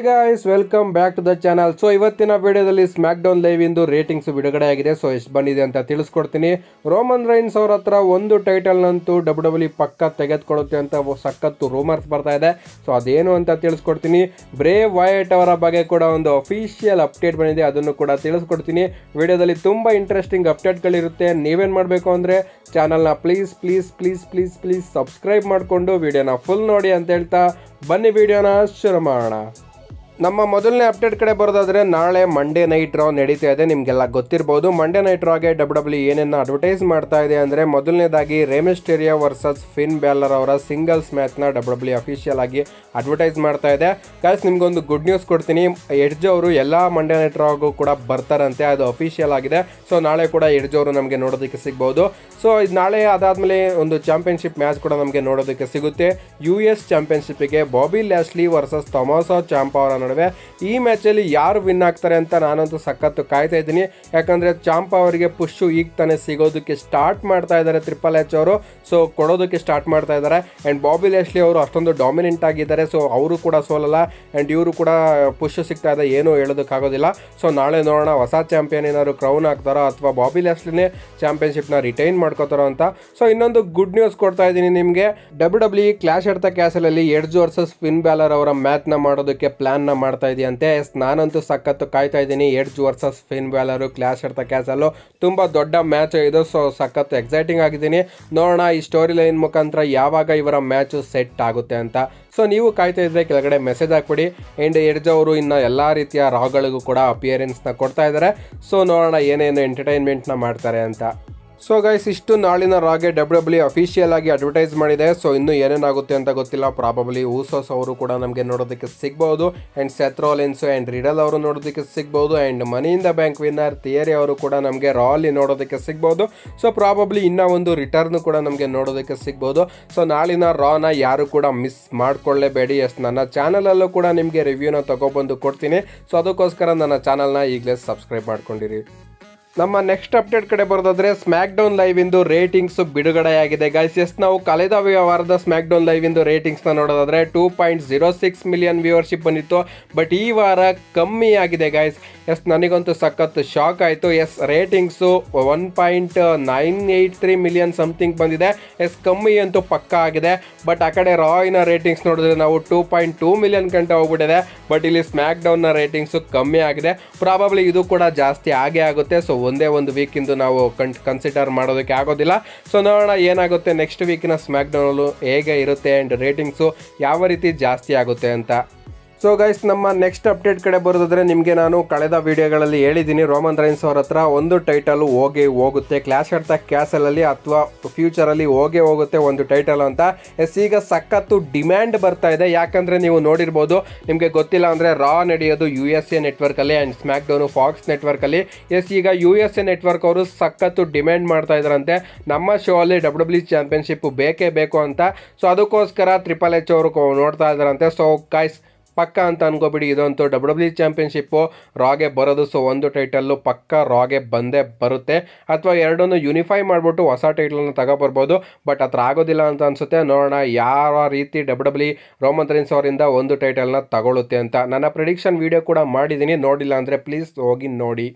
guys welcome back to the channel so ಇವತ್ತಿನ ವಿಡಿಯೋದಲ್ಲಿ SmackDown live ಇಂದು ratings ಬಿಡುಗಡೆ ಆಗಿದೆ ಸೊ ಎಷ್ಟು ಬಂದಿದೆ ಅಂತ ತಿಳಿಸ್ಕೊಡ್ತೀನಿ ರೋಮನ್ ರೈನ್ಸ್ ಅವ್ರ ಹತ್ರ ಒಂದು ಟೈಟಲ್ನಂತೂ ಡಬ್ಲ್ಯೂ ಡಬ್ಲ್ಯೂ ಪಕ್ಕ ತೆಗೆದುಕೊಳ್ಳುತ್ತೆ ಅಂತ ಒ- ಸಖತ್ತು ರೂಮರ್ಸ್ ಬರ್ತಾ ಇದೆ ಸೊ ಅದೇನು ಅಂತ ತಿಳಿಸ್ಕೊಡ್ತೀನಿ ಬ್ರೇ ವೈಟ್ ಅವರ ಬಗ್ಗೆ ಕೂಡ ಒಂದು ಅಫಿಷಿಯಲ್ ಅಪ್ಡೇಟ್ ಬಂದಿದೆ ಅದನ್ನು ಕೂಡ ತಿಳಿಸ್ಕೊಡ್ತೀನಿ ವಿಡಿಯೋದಲ್ಲಿ ತುಂಬ ಇಂಟ್ರೆಸ್ಟಿಂಗ್ ಅಪ್ಡೇಟ್ಗಳಿರುತ್ತೆ ನೀವೇನು ಮಾಡಬೇಕು ಅಂದರೆ ಚಾನಲ್ನ please please please please please subscribe ಮಾಡಿಕೊಂಡು ವಿಡಿಯೋನ ಫುಲ್ ನೋಡಿ ಅಂತ ಹೇಳ್ತಾ ಬನ್ನಿ ವಿಡಿಯೋನ ಶುರು ಮಾಡೋಣ ನಮ್ಮ ಮೊದಲನೇ ಅಪ್ಡೇಟ್ ಕಡೆ ಬರೋದಾದ್ರೆ ನಾಳೆ ಮಂಡೇ ನೈಟ್ ರಾ ನಡೀತಾ ಇದೆ ನಿಮಗೆಲ್ಲ ಗೊತ್ತಿರ್ಬೋದು ಮಂಡೇ ನೈಟ್ ರಾಗೆ ಡಬ್ಲ್ಯೂ ಡಬ್ಲ್ಯೂ ಏನೇನು ಅಡ್ವರ್ಟೈಸ್ ಮಾಡ್ತಾ ಇದೆ ಅಂದರೆ ಮೊದಲನೇದಾಗಿ ರೇಮೆಸ್ಟೇರಿಯಾ ವರ್ಸಸ್ ಫಿನ್ ಬ್ಯಾಲರ್ ಅವರ ಸಿಂಗಲ್ಸ್ ಮ್ಯಾಚ್ನ ಡಬ್ಲ್ಯೂ ಡಬ್ಲ್ಯೂ ಅಫಿಷಿಯಲ್ ಆಗಿ ಅಡ್ವರ್ಟೈಸ್ ಮಾಡ್ತಾ ಇದೆ ಗಾಯ್ಸ್ ನಿಮ್ಗೊಂದು ಗುಡ್ ನ್ಯೂಸ್ ಕೊಡ್ತೀನಿ ಎಡ್ಜ್ ಅವರು ಎಲ್ಲ ಮಂಡೇ ನೈಟ್ ರಾಗೂ ಕೂಡ ಬರ್ತಾರಂತೆ ಅದು ಅಫಿಷಿಯಲ್ ಆಗಿದೆ ಸೊ ನಾಳೆ ಕೂಡ ಎಡ್ಜ್ ಅವರು ನಮಗೆ ನೋಡೋದಕ್ಕೆ ಸಿಗ್ಬೋದು ಸೊ ಇದು ನಾಳೆ ಅದಾದಮೇಲೆ ಒಂದು ಚಾಂಪಿಯನ್ಶಿಪ್ ಮ್ಯಾಚ್ ಕೂಡ ನಮಗೆ ನೋಡೋದಕ್ಕೆ ಸಿಗುತ್ತೆ ಯು ಎಸ್ ಚಾಂಪಿಯನ್ಶಿಪ್ಗೆ Bobby Lashley versus Tommaso Ciampa ಅವರ ನಡುವೆ ಈ ಮ್ಯಾಚಲ್ಲಿ ಯಾರು ವಿನ್ ಆಗ್ತಾರೆ ಅಂತ ನಾನಂತೂ ಸಖತ್ತು ಕಾಯ್ತಾ ಇದ್ದೀನಿ ಯಾಕಂದರೆ ಚಾಂಪ ಅವರಿಗೆ ಪುಷು ಈಗ ತಾನೇ ಸಿಗೋದಕ್ಕೆ ಸ್ಟಾರ್ಟ್ ಮಾಡ್ತಾ ಇದ್ದಾರೆ ಟ್ರಿಪಲ್ ಎಚ್ ಅವರು ಸೊ ಕೊಡೋದಕ್ಕೆ ಸ್ಟಾರ್ಟ್ ಮಾಡ್ತಾ ಇದ್ದಾರೆ ಆ್ಯಂಡ್ ಬಾಬಿ ಲ್ಯಾಸ್ಲಿ ಅವರು ಅಷ್ಟೊಂದು ಡಾಮಿನೆಂಟ್ ಆಗಿದ್ದಾರೆ ಸೊ ಅವರು ಕೂಡ ಸೋಲಲ್ಲ ಆ್ಯಂಡ್ ಇವರು ಕೂಡ ಪುಷ್ ಸಿಗ್ತಾ ಇದೆ ಏನೂ ಹೇಳೋದಕ್ಕಾಗೋದಿಲ್ಲ ಸೊ ನಾಳೆ ನೋಡೋಣ ಹೊಸ ಚಾಂಪಿಯನ್ ಏನಾದ್ರು ಕ್ರೌನ್ ಹಾಕ್ತಾರೋ ಅಥವಾ ಬಾಬಿ ಲ್ಯಾಸ್ಲಿನೇ ಚಾಂಪಿಯನ್ಶಿಪ್ನ ರಿಟೈನ್ ಮಾಡ್ಕೋತಾರೋ ಅಂತ ಸೊ ಇನ್ನೊಂದು ಗುಡ್ ನ್ಯೂಸ್ ಕೊಡ್ತಾ ಇದ್ದೀನಿ ನಿಮಗೆ ಡಬ್ಲ್ಯೂ ಡಬ್ಲ್ಯೂ ಕ್ಲಾಶ್ ಎಡ್ತ ಕ್ಯಾಸಲಲ್ಲಿ ಎಡ್ಜ್ ವರ್ಸಸ್ ಫಿನ್ ಬ್ಯಾಲರ್ ಅವರ ಮ್ಯಾಚ್ನ ಮಾಡೋದಕ್ಕೆ ಪ್ಲಾನ್ನ ಮಾಡ್ತಾ ಇದೆಯಂತೆ ಎಸ್ ನಾನಂತೂ ಸಖತ್ತು ಕಾಯ್ತಾ ಇದ್ದೀನಿ Edge versus Finn Balor clash at the castle ತುಂಬ ದೊಡ್ಡ ಮ್ಯಾಚ್ ಇದು ಸೊ ಸಖತ್ತು ಎಕ್ಸೈಟಿಂಗ್ ಆಗಿದ್ದೀನಿ ನೋಡೋಣ ಈ ಸ್ಟೋರಿ ಲೈನ್ ಮುಖಾಂತರ ಯಾವಾಗ ಇವರ ಮ್ಯಾಚು ಸೆಟ್ ಆಗುತ್ತೆ ಅಂತ ಸೊ ನೀವು ಕಾಯ್ತಾ ಇದ್ರೆ ಕೆಳಗಡೆ ಮೆಸೇಜ್ ಹಾಕ್ಬಿಡಿ ಆ್ಯಂಡ್ ಎಡ್ಜ್ ಅವರು ಇನ್ನು ಎಲ್ಲ ರೀತಿಯ ರಾಗಳಿಗೂ ಕೂಡ ಅಪಿಯರೆನ್ಸ್ನ ಕೊಡ್ತಾ ಇದ್ದಾರೆ ಸೊ ನೋಡೋಣ ಏನೇನು ಎಂಟರ್ಟೈನ್ಮೆಂಟ್ನ ಮಾಡ್ತಾರೆ ಅಂತ ಸೊ ಗೈಸ್ ಇಷ್ಟು ನಾಳಿನ ರಾಗೆ ಡಬ್ಲ್ಯೂ ಡಬ್ಲ್ಯೂ ಅಫಿಷಿಯಲ್ ಆಗಿ ಅಡ್ವರ್ಟೈಸ್ ಮಾಡಿದೆ ಸೊ ಇನ್ನೂ ಏನೇನಾಗುತ್ತೆ ಅಂತ ಗೊತ್ತಿಲ್ಲ ಪ್ರಾಬಬ್ಲಿ ಊಸೋಸ್ ಅವರು ಕೂಡ ನಮಗೆ ನೋಡೋದಕ್ಕೆ ಸಿಗ್ಬೋದು ಆ್ಯಂಡ್ ಸೆತ್ರೋಲೆನ್ಸ್ ಆ್ಯಂಡ್ ರಿಡಲ್ ಅವರು ನೋಡೋದಕ್ಕೆ ಸಿಗ್ಬೋದು ಆ್ಯಂಡ್ ಮನಿಯಿಂದ ಬ್ಯಾಂಕ್ ವಿನ್ನರ್ ಥಿಯರಿ ಅವರು ಕೂಡ ನಮಗೆ ರಾಲಿ ನೋಡೋದಕ್ಕೆ ಸಿಗ್ಬೋದು ಸೊ ಪ್ರಾಬಬ್ಲಿ ಇನ್ನೂ ಒಂದು ರಿಟರ್ನ್ ಕೂಡ ನಮಗೆ ನೋಡೋದಕ್ಕೆ ಸಿಗ್ಬೋದು ಸೊ ನಾಳಿನ ರಾನ ಯಾರು ಕೂಡ ಮಿಸ್ ಮಾಡ್ಕೊಳ್ಳೇಬೇಡಿ ಎಸ್ ನನ್ನ ಚಾನಲಲ್ಲೂ ಕೂಡ ನಿಮಗೆ ರಿವ್ಯೂನ ತಗೊಬಂದು ಕೊಡ್ತೀನಿ ಸೊ ಅದಕ್ಕೋಸ್ಕರ ನನ್ನ ಚಾನಲ್ನ ಈಗಲೇ ಸಬ್ಸ್ಕ್ರೈಬ್ ಮಾಡ್ಕೊಂಡಿರಿ ನಮ್ಮ ನೆಕ್ಸ್ಟ್ ಅಪ್ಡೇಟ್ ಕಡೆ ಬರೋದಾದ್ರೆ ಸ್ಮ್ಯಾಕ್ ಡೌನ್ ಲೈವ್ ಇಂದು ರೇಟಿಂಗ್ಸ್ ಬಿಡುಗಡೆಯಾಗಿದೆ ಗೈಸ್ ಎಸ್ ನಾವು ಕಳೆದ ವಾರದ ಸ್ಮ್ಯಾಕ್ ಡೌನ್ ಲೈವ್ ಇಂದು ರೇಟಿಂಗ್ಸ್ನ ನೋಡೋದಾದ್ರೆ two point zero six million viewership ಬಂದಿತ್ತು ಬಟ್ ಈ ವಾರ ಕಮ್ಮಿ ಆಗಿದೆ ಗೈಸ್ ಎಸ್ ನನಗಂತೂ ಸಖತ್ ಶಾಕ್ ಆಯಿತು yes ratings one point nine eight three million something ಬಂದಿದೆ ಎಸ್ ಕಮ್ಮಿ ಅಂತೂ ಪಕ್ಕ ಆಗಿದೆ ಬಟ್ ಆ ಕಡೆ ರಾಯ್ನ ರೇಟಿಂಗ್ಸ್ ನೋಡಿದ್ರೆ ನಾವು ಟೂ ಪಾಯಿಂಟ್ ಟೂ ಮಿಲಿಯನ್ ಗಂಟೆ ಹೋಗ್ಬಿಟ್ಟಿದೆ ಬಟ್ ಇಲ್ಲಿ ಸ್ಮ್ಯಾಕ್ ಡೌನ್ನ ರೇಟಿಂಗ್ಸು ಕಮ್ಮಿ ಆಗಿದೆ ಪ್ರಾಬಬ್ಲಿ ಇದು ಕೂಡ ಜಾಸ್ತಿ ಆಗೇ ಆಗುತ್ತೆ ಸೊ ಒಂದೇ ಒಂದು ವೀಕಿಂದು ನಾವು ಕನ್ ಕನ್ಸಿಡರ್ ಮಾಡೋದಕ್ಕೆ ಆಗೋದಿಲ್ಲ ಸೊ ನೋಡೋಣ ಏನಾಗುತ್ತೆ ನೆಕ್ಸ್ಟ್ ವೀಕಿನ ಸ್ಮ್ಯಾಕ್ ಡೌನಲ್ಲೂ ಹೇಗೆ ಇರುತ್ತೆ ಆ್ಯಂಡ್ ರೇಟಿಂಗ್ಸು ಯಾವ ರೀತಿ ಜಾಸ್ತಿ ಆಗುತ್ತೆ ಅಂತ ಸೊ ಗೈಸ್ ನಮ್ಮ ನೆಕ್ಸ್ಟ್ ಅಪ್ಡೇಟ್ ಕಡೆ ಬರೋದಾದ್ರೆ ನಿಮಗೆ ನಾನು ಕಳೆದ ವಿಡಿಯೋಗಳಲ್ಲಿ ಹೇಳಿದ್ದೀನಿ ರೋಮನ್ ರೈನ್ಸ್ ಅವ್ರ ಹತ್ರ ಒಂದು ಟೈಟಲ್ ಹೋಗಿ ಹೋಗುತ್ತೆ ಕ್ಲಾಶ್ ಆಡ್ತಾ ಕ್ಯಾಸಲಲ್ಲಿ ಅಥವಾ ಫ್ಯೂಚರಲ್ಲಿ ಹೋಗೇ ಹೋಗುತ್ತೆ ಒಂದು ಟೈಟಲ್ ಅಂತ ಎಸ್ ಈಗ ಸಖತ್ತು ಡಿಮ್ಯಾಂಡ್ ಬರ್ತಾ ಇದೆ ಯಾಕಂದರೆ ನೀವು ನೋಡಿರ್ಬೋದು ನಿಮಗೆ ಗೊತ್ತಿಲ್ಲ ಅಂದರೆ ರಾ ನಡೆಯೋದು ಯು ಎಸ್ ಎ ನೆಟ್ವರ್ಕಲ್ಲಿ ಆ್ಯಂಡ್ ಸ್ಮ್ಯಾಕ್ ಡೌನು ಫಾಕ್ಸ್ ನೆಟ್ವರ್ಕಲ್ಲಿ ಎಸ್ ಈಗ ಯು ಎಸ್ ಎ ನೆಟ್ವರ್ಕ್ ಅವರು ಸಖತ್ತು ಡಿಮ್ಯಾಂಡ್ ಮಾಡ್ತಾ ಇದ್ದಾರಂತೆ ನಮ್ಮ ಶೋ ಅಲ್ಲಿ ಡಬ್ಲ್ಯೂ ಡಬ್ಲ್ಯೂ ಚಾಂಪಿಯನ್ಶಿಪ್ ಬೇಕೇ ಬೇಕು ಅಂತ ಸೊ ಅದಕ್ಕೋಸ್ಕರ ಟ್ರಿಪಲ್ ಎಚ್ ಅವರು ಕೊ- ನೋಡ್ತಾ ಇದ್ದಾರಂತೆ ಸೊ ಕಾಯ್ಸ್ ಪಕ್ಕ ಅಂತ ಅನ್ಕೋಬಿಡಿ ಇದಂತೂ ಡಬ್ಲ್ಯೂ ಡಬ್ಲ್ಯೂ ಚಾಂಪಿಯನ್ಶಿಪ್ಪು ರಾಗೆ ಬರೋದು ಸೊ ಒಂದು ಟೈಟಲ್ಲು ಪಕ್ಕ ರಾಗೆ ಬಂದೇ ಬರುತ್ತೆ ಅಥವಾ ಎರಡನ್ನು ಯೂನಿಫೈ ಮಾಡಿಬಿಟ್ಟು ಹೊಸ ಟೈಟಲ್ನ ತಗೊಬರ್ಬೋದು ಬಟ್ ಹತ್ರ ಆಗೋದಿಲ್ಲ ಅಂತ ಅನಿಸುತ್ತೆ ನೋಡೋಣ ಯಾವ ರೀತಿ ಡಬ್ಲ್ಯೂ ಡಬ್ಲ್ಯೂ ರೋಮನ್ ರೈನ್ಸ್ ಅವರಿಂದ ಒಂದು ಟೈಟಲ್ನ ತಗೊಳುತ್ತೆ ಅಂತ ನನ್ನ ಪ್ರಿಡಿಕ್ಷನ್ ವಿಡಿಯೋ ಕೂಡ ಮಾಡಿದ್ದೀನಿ ನೋಡಿಲ್ಲ ಅಂದರೆ ಪ್ಲೀಸ್ ಹೋಗಿ ನೋಡಿ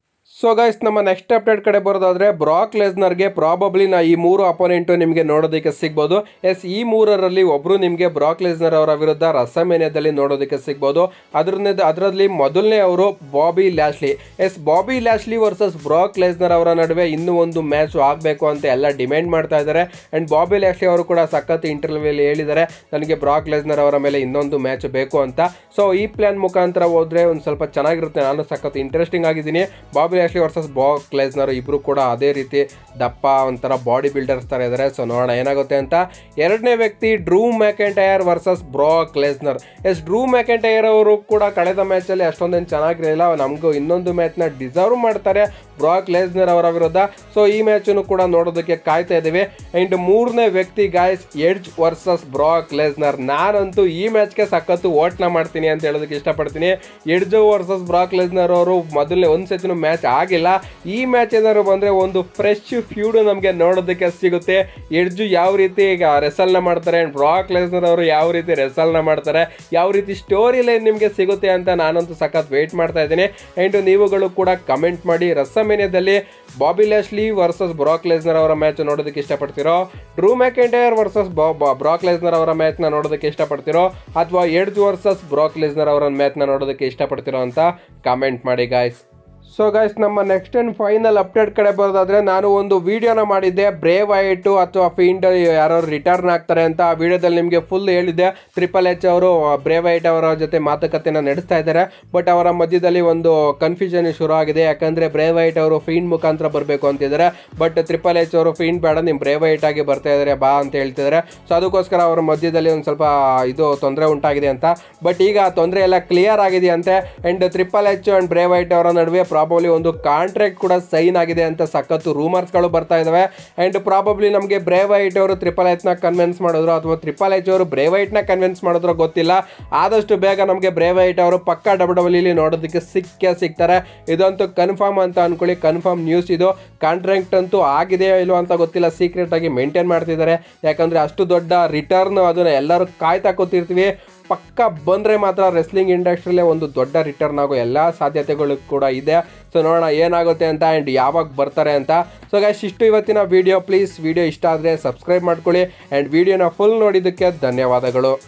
ಸೊ ಗೈಸ್ ನಮ್ಮ ನೆಕ್ಸ್ಟ್ ಅಪ್ಡೇಟ್ ಕಡೆ ಬರೋದಾದ್ರೆ ಬ್ರಾಕ್ ಲೆಸ್ನರ್ಗೆ ಪ್ರಾಬಬ್ಲಿ ನಾ ಈ ಮೂರು ಅಪೋನೆಂಟು ನಿಮಗೆ ನೋಡೋದಕ್ಕೆ ಸಿಗ್ಬೋದು ಎಸ್ ಈ ಮೂರರಲ್ಲಿ ಒಬ್ಬರು ನಿಮಗೆ ಬ್ರಾಕ್ ಲೆಸ್ನರ್ ಅವರ ವಿರುದ್ಧ ರಸಮೇನಿಯಾದಲ್ಲಿ ನೋಡೋದಕ್ಕೆ ಸಿಗ್ಬೋದು ಅದರನ್ನೇ ಅದರಲ್ಲಿ ಮೊದಲನೇ ಅವರು Bobby Lashley yes Bobby Lashley versus Brock Lesnar ಅವರ ನಡುವೆ ಇನ್ನೂ ಒಂದು ಮ್ಯಾಚ್ ಆಗಬೇಕು ಅಂತ ಎಲ್ಲ ಡಿಮ್ಯಾಂಡ್ ಮಾಡ್ತಾ ಇದ್ದಾರೆ ಆ್ಯಂಡ್ ಬಾಬಿ ಲ್ಯಾಶ್ಲಿ ಅವರು ಕೂಡ ಸಖತ್ ಇಂಟರ್ವ್ಯೂಲಿ ಹೇಳಿದ್ದಾರೆ ನನಗೆ ಬ್ರಾಕ್ ಲೆಸ್ನರ್ ಅವರ ಮೇಲೆ ಇನ್ನೊಂದು ಮ್ಯಾಚ್ ಬೇಕು ಅಂತ ಸೊ ಈ ಪ್ಲಾನ್ ಮುಖಾಂತರ ಹೋದ್ರೆ ಒಂದು ಸ್ವಲ್ಪ ಚೆನ್ನಾಗಿರುತ್ತೆ ನಾನು ಸಖತ್ ಇಂಟ್ರೆಸ್ಟಿಂಗ್ ಆಗಿದ್ದೀನಿ Bobby Lashley versus Brock Lesnar ಇಬ್ಬರು ಕೂಡ ಅದೇ ರೀತಿ ದಪ್ಪ ಒಂಥರ ಬಾಡಿ ಬಿಲ್ಡರ್ಸ್ ಥರ ಇದ್ದಾರೆ ಸೊ ನೋಡೋಣ ಏನಾಗುತ್ತೆ ಅಂತ ಎರಡನೇ ವ್ಯಕ್ತಿ Drew McIntyre versus Brock Lesnar yes Drew McIntyre ಅವರು ಕೂಡ ಕಳೆದ ಮ್ಯಾಚಲ್ಲಿ ಅಷ್ಟೊಂದೇನು ಚೆನ್ನಾಗಿರಲಿಲ್ಲ ನಮಗೂ ಇನ್ನೊಂದು ಮ್ಯಾಚ್ನ ಡಿಸರ್ವ್ ಮಾಡ್ತಾರೆ ಬ್ರಾಕ್ ಲೇಸ್ನರ್ ಅವರ ವಿರುದ್ಧ ಸೊ ಈ ಮ್ಯಾಚನ್ನು ಕೂಡ ನೋಡೋದಕ್ಕೆ ಕಾಯ್ತಾ ಇದ್ದೀವಿ ಅಂಡ್ ಮೂರನೇ ವ್ಯಕ್ತಿ guys Edge versus Brock Lesnar ನಾನಂತೂ ಈ ಮ್ಯಾಚ್ಗೆ ಸಖತ್ತು ಓಟ್ನ ಮಾಡ್ತೀನಿ ಅಂತ ಹೇಳೋದಕ್ಕೆ ಇಷ್ಟಪಡ್ತೀನಿ ಎಡ್ಜ್ ವರ್ಸಸ್ ಬ್ರಾಕ್ ಲೇಸ್ನರ್ ಅವರು ಮೊದಲನೇ ಒಂದು ಸತಿನೂ ಮ್ಯಾಚ್ ಆಗಿಲ್ಲ ಈ ಮ್ಯಾಚ್ ಏನಾದ್ರು ಬಂದರೆ ಒಂದು ಫ್ರೆಶ್ ಫ್ಯೂಡ್ ನಮಗೆ ನೋಡೋದಕ್ಕೆ ಸಿಗುತ್ತೆ ಎಡ್ಜು ಯಾವ ರೀತಿ ಈಗ ರೆಸಲ್ನ ಮಾಡ್ತಾರೆ ಆ್ಯಂಡ್ ಬ್ರಾಕ್ ಲೆಸ್ನರ್ ಅವರು ಯಾವ ರೀತಿ ರೆಸಲ್ನ ಮಾಡ್ತಾರೆ ಯಾವ ರೀತಿ ಸ್ಟೋರಿ ಲೈನ್ ನಿಮಗೆ ಸಿಗುತ್ತೆ ಅಂತ ನಾನಂತೂ ಸಖತ್ ವೆಯ್ಟ್ ಮಾಡ್ತಾ ಇದ್ದೀನಿ ಆ್ಯಂಡ್ ನೀವುಗಳು ಕೂಡ ಕಮೆಂಟ್ ಮಾಡಿ ರಸಮೇನಿಯಾದಲ್ಲಿ Bobby Lashley versus Brock Lesnar ಅವರ ಮ್ಯಾಚ್ ನೋಡೋದಕ್ಕೆ ಇಷ್ಟಪಡ್ತಿರೋ Drew McIntyre versus Brock Lesnar ಅವರ ಮ್ಯಾಚ್ನ ನೋಡೋದಕ್ಕೆ ಇಷ್ಟಪಡ್ತಿರೋ ಅಥವಾ ಎಡ್ಜ್ ವರ್ಸಸ್ ಬ್ರಾಕ್ ಲೆಸ್ನರ್ ಅವರ ಮ್ಯಾಚ್ನ ನೋಡೋದಕ್ಕೆ ಇಷ್ಟಪಡ್ತಿರೋ ಅಂತ ಕಮೆಂಟ್ ಮಾಡಿ ಗಾಯ್ಸ್ ಸೊ ಗೈಸ್ ನಮ್ಮ ನೆಕ್ಸ್ಟ್ ಆ್ಯಂಡ್ ಫೈನಲ್ ಅಪ್ಡೇಟ್ ಕಡೆ ಬರೋದಾದ್ರೆ ನಾನು ಒಂದು ವಿಡಿಯೋನ ಮಾಡಿದ್ದೆ ಬ್ರೇವ್ ಆಯಿಟು ಅಥವಾ ಫೀಂಡ್ ಯಾರು ರಿಟರ್ನ್ ಆಗ್ತಾರೆ ಅಂತ ಆ ವಿಡಿಯೋದಲ್ಲಿ ನಿಮಗೆ ಫುಲ್ ಹೇಳಿದ್ದೆ ಟ್ರಿಪಲ್ ಎಚ್ ಅವರು ಬ್ರೇವ್ ಐಟ್ ಅವರ ಜೊತೆ ಮಾತುಕತೆನ ನಡೆಸ್ತಾ ಇದ್ದಾರೆ ಬಟ್ ಅವರ ಮಧ್ಯದಲ್ಲಿ ಒಂದು ಕನ್ಫ್ಯೂಷನ್ ಶುರು ಆಗಿದೆ ಯಾಕಂದರೆ ಬ್ರೇವ್ ಐಟ್ ಅವರು ಫೀಂಡ್ ಮುಖಾಂತರ ಬರಬೇಕು ಅಂತಿದ್ದಾರೆ ಬಟ್ ಟ್ರಿಪಲ್ ಎಚ್ ಅವರು ಫೀಂಡ್ ಬೇಡ ನಿಮ್ಮ ಬ್ರೇವ್ ಐಟ್ ಆಗಿ ಬರ್ತಾ ಇದ್ದಾರೆ ಬಾ ಅಂತ ಹೇಳ್ತಿದ್ದಾರೆ ಸೊ ಅದಕ್ಕೋಸ್ಕರ ಅವರ ಮಧ್ಯದಲ್ಲಿ ಒಂದು ಸ್ವಲ್ಪ ಇದು ತೊಂದರೆ ಉಂಟಾಗಿದೆ ಅಂತ ಬಟ್ ಈಗ ಆ ತೊಂದರೆ ಎಲ್ಲ ಕ್ಲಿಯರ್ ಆಗಿದೆ ಅಂತೆ and triple H and Bray Wyatt ಅವರ ನಡುವೆ ಪ್ರಾಬಬ್ಲಿ ಒಂದು ಕಾಂಟ್ರಾಕ್ಟ್ ಕೂಡ ಸೈನ್ ಆಗಿದೆ ಅಂತ ಸಖತ್ತು ರೂಮರ್ಸ್ಗಳು ಬರ್ತಾ ಇದಾವೆ ಆ್ಯಂಡ್ ಪ್ರಾಬಬ್ಲಿ ನಮಗೆ ಬ್ರೇವ್ ಐಟ್ ಅವರು ಟ್ರಿಪಲ್ ಎಚ್ನ ಕನ್ವಿನ್ಸ್ ಮಾಡಿದ್ರು ಅಥವಾ ಟ್ರಿಪಲ್ ಎಚ್ ಅವರು ಬ್ರೇವ್ ಐಟ್ನ ಕನ್ವಿನ್ಸ್ ಮಾಡಿದ್ರು ಗೊತ್ತಿಲ್ಲ ಆದಷ್ಟು ಬೇಗ ನಮಗೆ ಬ್ರೇವ್ ಐಟ್ ಅವರು ಪಕ್ಕ ಡಬ್ಲ್ಯೂ ಡಬ್ಲ್ಯೂಲಿ ನೋಡೋದಕ್ಕೆ ಸಿಕ್ಕೇ ಸಿಗ್ತಾರೆ ಇದಂತೂ ಕನ್ಫರ್ಮ್ ಅಂತ ಅನ್ಕೊಳ್ಳಿ ಕನ್ಫರ್ಮ್ ನ್ಯೂಸ್ ಇದು ಕಾಂಟ್ರಾಕ್ಟ್ ಅಂತೂ ಆಗಿದೆಯೋ ಇಲ್ವೋ ಅಂತ ಗೊತ್ತಿಲ್ಲ ಸೀಕ್ರೆಟ್ ಆಗಿ ಮೇಂಟೈನ್ ಮಾಡ್ತಿದ್ದಾರೆ ಯಾಕಂದ್ರೆ ಅಷ್ಟು ದೊಡ್ಡ ರಿಟರ್ನ್ ಅದನ್ನ ಎಲ್ಲರೂ ಕಾಯ್ತಾ ಕೂತಿರ್ತೀವಿ ಪಕ್ಕ ಬಂದರೆ ಮಾತ್ರ ರೆಸ್ಲಿಂಗ್ ಇಂಡಸ್ಟ್ರಿಲೇ ಒಂದು ದೊಡ್ಡ ರಿಟರ್ನ್ ಆಗೋ ಎಲ್ಲ ಸಾಧ್ಯತೆಗಳು ಕೂಡ ಇದೆ ಸೊ ನೋಡೋಣ ಏನಾಗುತ್ತೆ ಅಂತ ಆ್ಯಂಡ್ ಯಾವಾಗ ಬರ್ತಾರೆ ಅಂತ ಸೊ ಗೈಸ್ ಇಷ್ಟು ಇವತ್ತಿನ ವಿಡಿಯೋ ಪ್ಲೀಸ್ ವಿಡಿಯೋ ಇಷ್ಟ ಆದರೆ ಸಬ್ಸ್ಕ್ರೈಬ್ ಮಾಡ್ಕೊಳ್ಳಿ ಆ್ಯಂಡ್ ವಿಡಿಯೋನ ಫುಲ್ ನೋಡಿದ್ದಕ್ಕೆ ಧನ್ಯವಾದಗಳು